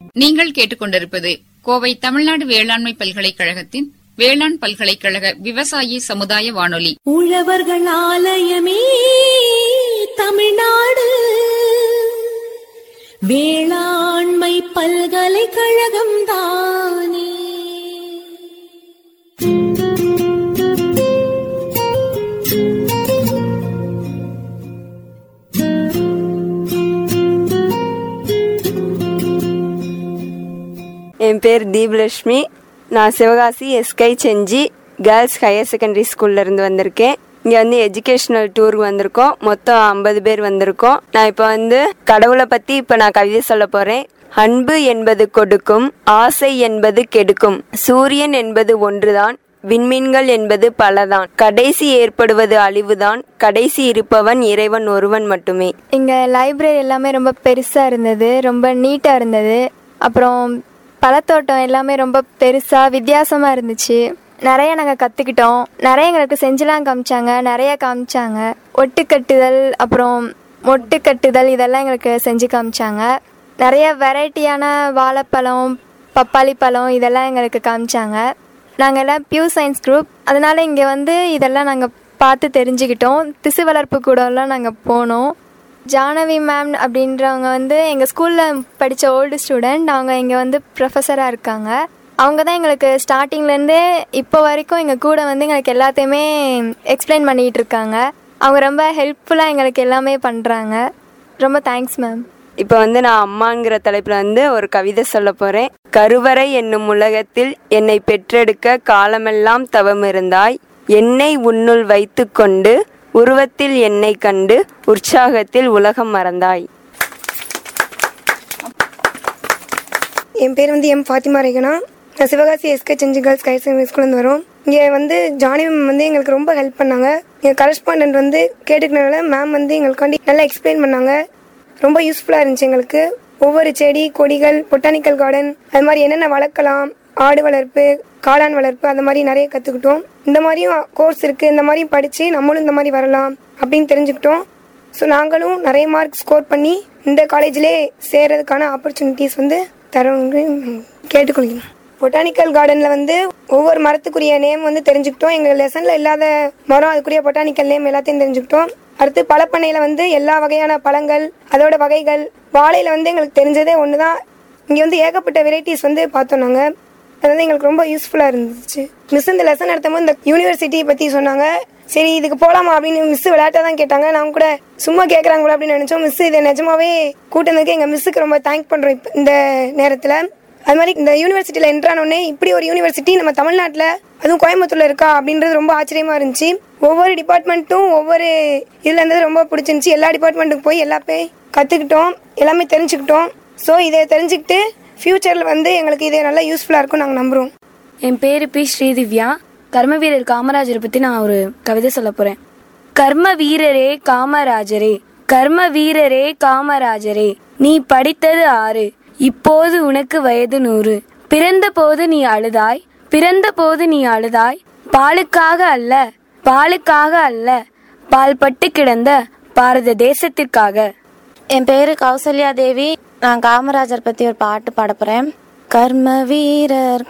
நீங்கள் கேட்டுக்கொண்டிருப்பது கோவை தமிழ்நாடு வேளாண்மை பல்கலைக்கழகத்தின் வேளாண் பல்கலைக்கழக விவசாயி சமுதாய வானொலி உழவர்கள் ஆலயமே தமிழ்நாடு வேளாண்மை பல்கலைக்கழகம் தானே என் பேர் தீபலட்சுமி நான் Sivakasi S K Senji girls higher secondary ஸ்கூல்ல இருந்து வந்திருக்கேன் இங்கே வந்து எஜுகேஷனல் டூர் வந்திருக்கோம் மொத்தம் ஐம்பது பேர் வந்திருக்கோம் நான் இப்போ வந்து கடவுளை பற்றி இப்போ நான் கவிதை சொல்ல போகிறேன் அன்பு என்பது கொடுக்கும் ஆசை என்பது கெடுக்கும் சூரியன் என்பது ஒன்றுதான் விண்மீன்கள் என்பது பலதான் கடைசி ஏற்படுவது அழிவுதான் கடைசி இருப்பவன் இறைவன் ஒருவன் மட்டுமே இங்கே லைப்ரரி எல்லாமே ரொம்ப பெருசாக இருந்தது ரொம்ப நீட்டாக இருந்தது அப்புறம் பழத்தோட்டம் எல்லாமே ரொம்ப பெருசாக வித்தியாசமாக இருந்துச்சு நிறைய நாங்கள் கற்றுக்கிட்டோம் நிறைய எங்களுக்கு செஞ்சுலாம் காமிச்சாங்க நிறைய காமிச்சாங்க ஒட்டு கட்டுதல் அப்புறம் மொட்டு கட்டுதல் இதெல்லாம் எங்களுக்கு செஞ்சு காமிச்சாங்க நிறைய வெரைட்டியான வாழைப்பழம் பப்பாளி பழம் இதெல்லாம் எங்களுக்கு காமிச்சாங்க நாங்கள் எல்லாம் பியூர் சயின்ஸ் குரூப் அதனால இங்கே வந்து இதெல்லாம் நாங்கள் பார்த்து தெரிஞ்சுக்கிட்டோம் திசு வளர்ப்பு கூடலாம் நாங்கள் போனோம் ஜானவி மேம் அப்படின்றவங்க வந்து எங்கள் ஸ்கூலில் படித்த ஓல்டு ஸ்டூடெண்ட் அவங்க இங்கே வந்து ப்ரொஃபஸராக இருக்காங்க அவங்க தான் எங்களுக்கு ஸ்டார்டிங்லேருந்தே இப்போ வரைக்கும் எங்கள் கூட வந்து எங்களுக்கு எல்லாத்தையுமே எக்ஸ்பிளைன் பண்ணிகிட்டு இருக்காங்க அவங்க ரொம்ப ஹெல்ப்ஃபுல்லாக எங்களுக்கு எல்லாமே பண்ணுறாங்க ரொம்ப தேங்க்ஸ் மேம் இப்போ வந்து நான் அம்மாங்கிற தலைப்பில் வந்து ஒரு கவிதை சொல்ல போகிறேன் கருவறை என்னும் உலகத்தில் என்னை பெற்றெடுக்க காலமெல்லாம் தவம் இருந்தாய் என்னை உன்னுள் வைத்துக்கொண்டு உருவத்தில் என்னை கண்டு உற்சாகத்தில் உலகம் மறந்தாய் என் பேர் வந்து எம் ஃபாத்திமா ரேகனா நான் Sivakasi S K Senji girls higher secondary ஸ்கூல்லேருந்து வரோம் இங்கே வந்து ஜானி மேம் வந்து எங்களுக்கு ரொம்ப ஹெல்ப் பண்ணாங்க எங்கள் கரஸ்பாண்டன்ட் வந்து கேட்டுக்கிறனால மேம் வந்து எங்களுக்காண்டி நல்லா எக்ஸ்பிளைன் பண்ணாங்க ரொம்ப யூஸ்ஃபுல்லாக இருந்துச்சு எங்களுக்கு ஒவ்வொரு செடி கொடிகள் பொட்டானிக்கல் கார்டன் அது மாதிரி என்னென்ன வளர்க்கலாம் ஆடு வளர்ப்பு காளான் வளர்ப்பு அந்த மாதிரி நிறைய கற்றுக்கிட்டோம் இந்த மாதிரியும் கோர்ஸ் இருக்குது இந்த மாதிரியும் படித்து நம்மளும் இந்த மாதிரி வரலாம் அப்படின்னு தெரிஞ்சுக்கிட்டோம் ஸோ நாங்களும் நிறைய மார்க் ஸ்கோர் பண்ணி இந்த காலேஜிலே சேர்றதுக்கான ஆப்பர்ச்சுனிட்டிஸ் வந்து தரோங்க கேட்டுக்கொள்கிறோம் பொட்டானிக்கல் கார்டனில் வந்து ஒவ்வொரு மரத்துக்குரிய நேம் வந்து தெரிஞ்சுக்கிட்டோம் எங்கள் லெசனில் இல்லாத மரம் அதுக்குரிய பொட்டானிக்கல் நேம் எல்லாத்தையும் தெரிஞ்சுக்கிட்டோம் அடுத்து பழப்பண்ணையில் வந்து எல்லா வகையான பழங்கள் அதோட வகைகள் வாழையில் வந்து எங்களுக்கு தெரிஞ்சதே ஒன்று தான் இங்கே வந்து ஏகப்பட்ட வெரைட்டிஸ் வந்து பார்த்தோம் நாங்கள் அது வந்து எங்களுக்கு ரொம்ப யூஸ்ஃபுல்லாக இருந்துச்சு மிஸ் இந்த லெசன் நடத்தும் போது இந்த யூனிவர்சிட்டியை பற்றி சொன்னாங்க சரி இதுக்கு போகலாமா அப்படின்னு மிஸ் விளையாட்டாக தான் கேட்டாங்க நாங்கள் கூட சும்மா கேட்குறாங்களோ அப்படின்னு நினச்சோம் மிஸ் இதை நிஜமாவே கூட்டினதுக்கு எங்கள் மிஸ்ஸுக்கு ரொம்ப தேங்க் பண்ணுறோம் இப்போ இந்த நேரத்தில் அது மாதிரி இந்த யூனிவர்சிட்டியில் என்ட்ரானோடனே இப்படி ஒரு யூனிவர்சிட்டி நம்ம தமிழ்நாட்டில் அதுவும் கோயம்புத்தூர்ல இருக்கா அப்படின்றது ரொம்ப ஆச்சரியமா இருந்துச்சு ஒவ்வொரு டிபார்ட்மெண்ட்டும் ஒவ்வொரு இதுல இருந்தது ரொம்ப பிடிச்சிருந்துச்சு எல்லா டிபார்ட்மெண்ட்டுக்கு போய் எல்லாமே கற்றுக்கிட்டோம் எல்லாமே தெரிஞ்சுக்கிட்டோம் ஸோ இதை தெரிஞ்சுக்கிட்டு ஃப்யூச்சரில் வந்து எங்களுக்கு இது நல்லா யூஸ்ஃபுல்லாக இருக்கும் நாங்கள் நம்புகிறோம் என் பேரு பி ஸ்ரீதிவ்யா கர்ம வீரர் காமராஜரை பத்தி நான் ஒரு கவிதை சொல்ல போறேன் கர்ம வீரரே காமராஜரே கர்ம வீரரே காமராஜரே நீ படித்தது ஆறு இப்போது உனக்கு வயது நூறு பிறந்த போது நீ அழுதாய் பிறந்த போது நீ அழுதாய் பாலுக்காக அல்ல பாலுக்காக அல்ல பால் பட்டு கிடந்த பாரத தேசத்திற்காக என் பேரு கௌசல்யா தேவி நான் காமராஜர் பத்தி ஒரு பாட்டு பாட போறேன் கர்ம வீரர்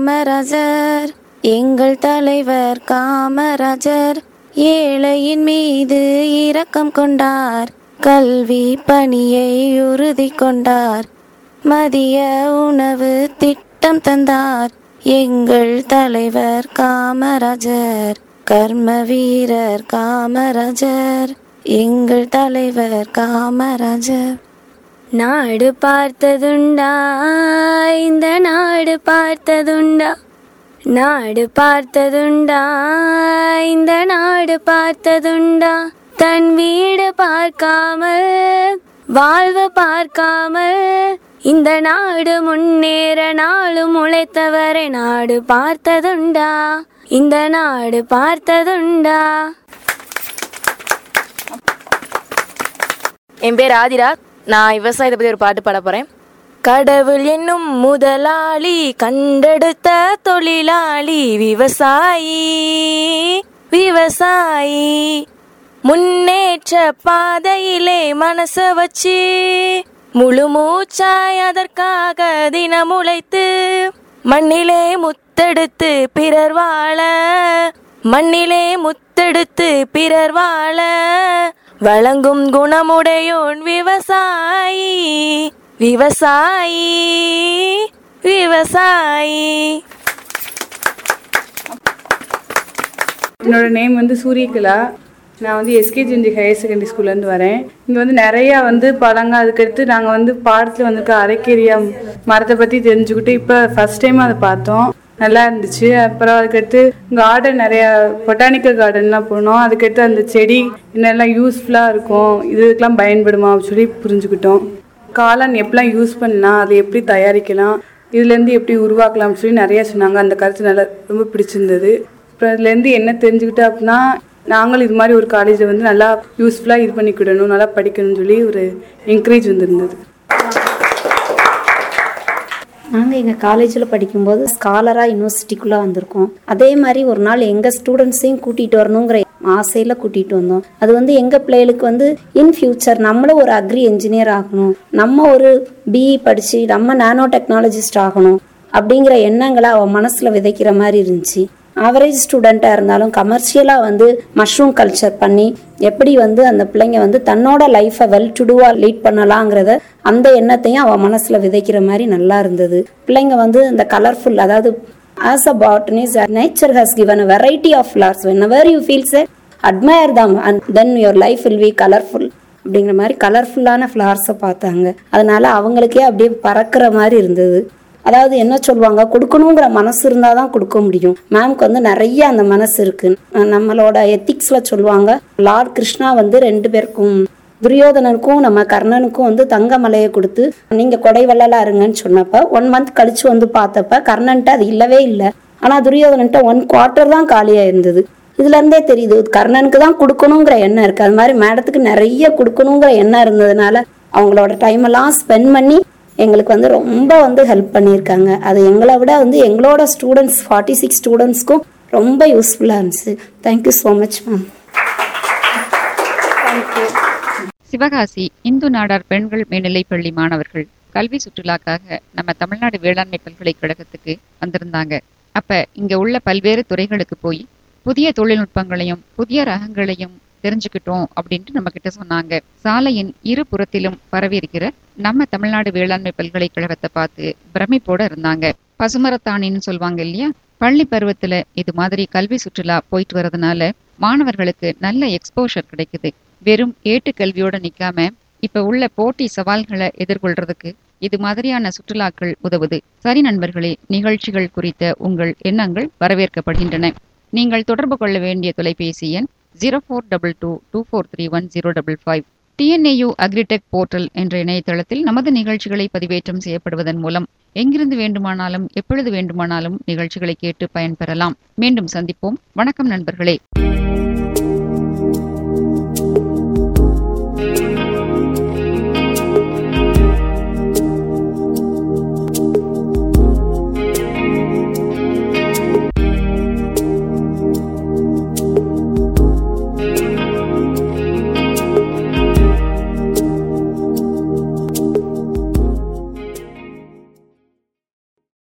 காமராஜர் எங்கள் தலைவர் காமராஜர் ஏழையின் மீது இரக்கம் கொண்டார் கல்வி பணியை உறுதி கொண்டார் மதிய உணவு திட்டம் தந்தார் எங்கள் தலைவர் காமராஜர் கர்ம வீரர் காமராஜர் எங்கள் தலைவர் காமராஜர் நாடு பார்த்ததுண்டா இந்த நாடு பார்த்ததுண்டா நாடு பார்த்ததுண்டா இந்த நாடு பார்த்ததுண்டா தன் வீடு பார்க்காமல் வாழ்வு பார்க்காமல் இந்த நாடு முன்னேற நாளும் உழைத்தவரை நாடு பார்த்ததுண்டா இந்த நாடு பார்த்ததுண்டா என் பேர் ஆதிரா நான் விவசாயத்தை பத்தி ஒரு பாட்டு பாட போறேன் கடவுள் என்னும் முதலாளி கண்டெடுத்த தொழிலாளி விவசாயி விவசாயி முன்னேற்ற பாதையிலே மனச வச்சு முழு மூச்சாய் அதற்காக தினம் உழைத்து மண்ணிலே முத்தெடுத்து பிறர் வாழ மண்ணிலே முத்தெடுத்து பிறர் வாழ வழங்கும் குணமுடையோன் விவசாயி விவசாயி விவசாயி என்னோட நேம் வந்து சூரியகலா நான் வந்து எஸ்கே ஜெஞ்சி ஹையர் செகண்டரி ஸ்கூல்லேருந்து வரேன் இங்கே வந்து நிறையா வந்து பழங்க அதுக்கடுத்து நாங்கள் வந்து பாடத்தில் வந்திருக்க அரைக்கேரியா மரத்தை பற்றி தெரிஞ்சுக்கிட்டு இப்போ ஃபஸ்ட் டைம் அதை பார்த்தோம் நல்லா இருந்துச்சு அப்புறம் அதுக்கடுத்து கார்டன் நிறையா பொட்டானிக்கல் கார்டன்லாம் போனோம் அதுக்கடுத்து அந்த செடி என்னெல்லாம் யூஸ்ஃபுல்லாக இருக்கும் இதுக்கெல்லாம் பயன்படுமா அப்படின்னு சொல்லி புரிஞ்சுக்கிட்டோம் காளான் எப்படிலாம் யூஸ் பண்ணலாம் அதை எப்படி தயாரிக்கலாம் இதுலேருந்து எப்படி உருவாக்கலாம்னு சொல்லி நிறையா சொன்னாங்க அந்த கருத்து நல்லா ரொம்ப பிடிச்சிருந்தது அப்புறம் இதுலேருந்து என்ன தெரிஞ்சுக்கிட்டேன் அப்படின்னா நாங்களும் இது மாதிரி ஒரு காலேஜில் வந்து நல்லா யூஸ்ஃபுல்லாக இது பண்ணிக்கிடணும் நல்லா படிக்கணும்னு சொல்லி ஒரு என்கரேஜ் வந்திருந்தது நாங்கள் எங்கள் காலேஜில் படிக்கும்போது ஸ்காலராக யூனிவர்சிட்டிக்குள்ளே வந்திருக்கோம் அதே மாதிரி ஒரு நாள் எங்கள் ஸ்டூடெண்ட்ஸையும் கூட்டிகிட்டு வரணுங்கிற ஆசையில் கூட்டிகிட்டு வந்தோம் அது வந்து எங்கள் பிள்ளைகளுக்கு வந்து இன் ஃபியூச்சர் நம்மளும் ஒரு அக்ரி என்ஜினியர் ஆகணும் நம்ம ஒரு பிஇ படித்து நம்ம நானோ டெக்னாலஜிஸ்ட் ஆகணும் அப்படிங்கிற எண்ணங்களை அவன் மனசில் விதைக்கிற மாதிரி இருந்துச்சு ஆவரேஜ் ஸ்டூடெண்ட்டாக இருந்தாலும் கமர்ஷியலாக வந்து மஷ்ரூம் கல்ச்சர் பண்ணி எப்படி வந்து அந்த பிள்ளைங்க வந்து தன்னோட லைஃப்பை வெல் டு டூவாக லீட் பண்ணலாங்கிறத அந்த எண்ணத்தையும் அவன் மனசில் விதைக்கிற மாதிரி நல்லா இருந்தது பிள்ளைங்க வந்து இந்த கலர்ஃபுல் அதாவது as a botanists nature has given a variety of flowers whenever you feel say admire them and then your life will be colorful அப்படிங்கிற மாதிரி கலர்ஃபுல்லான ஃப்ளவர்ஸை பார்த்தாங்க அதனால அவங்களுக்கே அப்படியே பறக்கிற மாதிரி இருந்தது அதாவது என்ன சொல்லுவாங்க கொடுக்கணுங்கிற மனசு இருந்தால் தான் கொடுக்க முடியும் மேம்க்கு வந்து நிறைய அந்த மனசு இருக்கு அஹ் நம்மளோட எத்திக்ஸில் சொல்லுவாங்க லார்ட் கிருஷ்ணா வந்து ரெண்டு பேருக்கும் துரியோதனனுக்கும் நம்ம கர்ணனுக்கும் வந்து தங்க மலையை கொடுத்து நீங்க கொடை வள்ளலா இருங்கன்னு சொன்னப்ப ஒன் மந்த் கழிச்சு வந்து பார்த்தப்ப கர்ணன்ட்ட அது இல்லவே இல்லை ஆனா துரியோதனன்ட்ட ஒன் குவார்ட்டர் தான் காலியா இருந்தது இதுல இருந்தே தெரியுது கர்ணனுக்கு தான் கொடுக்கணுங்கிற எண்ணம் இருக்கு அது மாதிரி மேடத்துக்கு நிறைய கொடுக்கணுங்கிற எண்ணம் இருந்ததுனால அவங்களோட டைம் எல்லாம் ஸ்பெண்ட் பண்ணி எங்களுக்கு வந்து ரொம்ப வந்து ஹெல்ப் பண்ணியிருக்காங்க அது எங்களை விட வந்து எங்களோட ஸ்டூடெண்ட்ஸ் ஃபார்ட்டி சிக்ஸ் ஸ்டூடெண்ட்ஸ்க்கும் ரொம்ப யூஸ்ஃபுல்லாக இருந்துச்சு thank you so much ma'am Sivakasi Hindu Nadar பெண்கள் மேல்நிலைப் பள்ளி மாணவர்கள் கல்வி சுற்றுலாக்காக நம்ம தமிழ்நாடு வேளாண்மை பல்கலைக்கழகத்துக்கு வந்திருந்தாங்க அப்ப இங்க உள்ள பல்வேறு துறைகளுக்கு போய் புதிய தொழில்நுட்பங்களையும் புதிய ரகங்களையும் தெரிஞ்சுக்கிட்டோம் அப்படின்ட்டு நம்ம கிட்ட சொன்னாங்க சாலையின் இரு புறத்திலும் பரவி இருக்கிற நம்ம தமிழ்நாடு வேளாண்மை பல்கலைக்கழகத்தை பார்த்து பிரமிப்போட இருந்தாங்க பசுமரத்தாணின்னு சொல்லுவாங்க இல்லையா பள்ளி பருவத்துல இது மாதிரி கல்வி சுற்றுலா போயிட்டு வர்றதுனால மாணவர்களுக்கு நல்ல எக்ஸ்போஷர் கிடைக்குது வெறும் ஏட்டு கல்வியோட நிக்காம இப்ப உள்ள போட்டி சவால்களை எதிர்கொள்றதுக்கு இது மாதிரியான சுற்றுலாக்கள் உதவுது சரி நண்பர்களே நிகழ்ச்சிகள் குறித்த உங்கள் எண்ணங்கள் வரவேற்கப்படுகின்றன நீங்கள் தொடர்பு கொள்ள வேண்டிய தொலைபேசி எண் zero four double two two four three one zero double five TNAU agritech portal என்ற இணையதளத்தில் நமது நிகழ்ச்சிகளை பதிவேற்றம் செய்யப்படுவதன் மூலம் எங்கிருந்து வேண்டுமானாலும் எப்பொழுது வேண்டுமானாலும் நிகழ்ச்சிகளை கேட்டு பயன்பெறலாம் மீண்டும் சந்திப்போம் வணக்கம் நண்பர்களே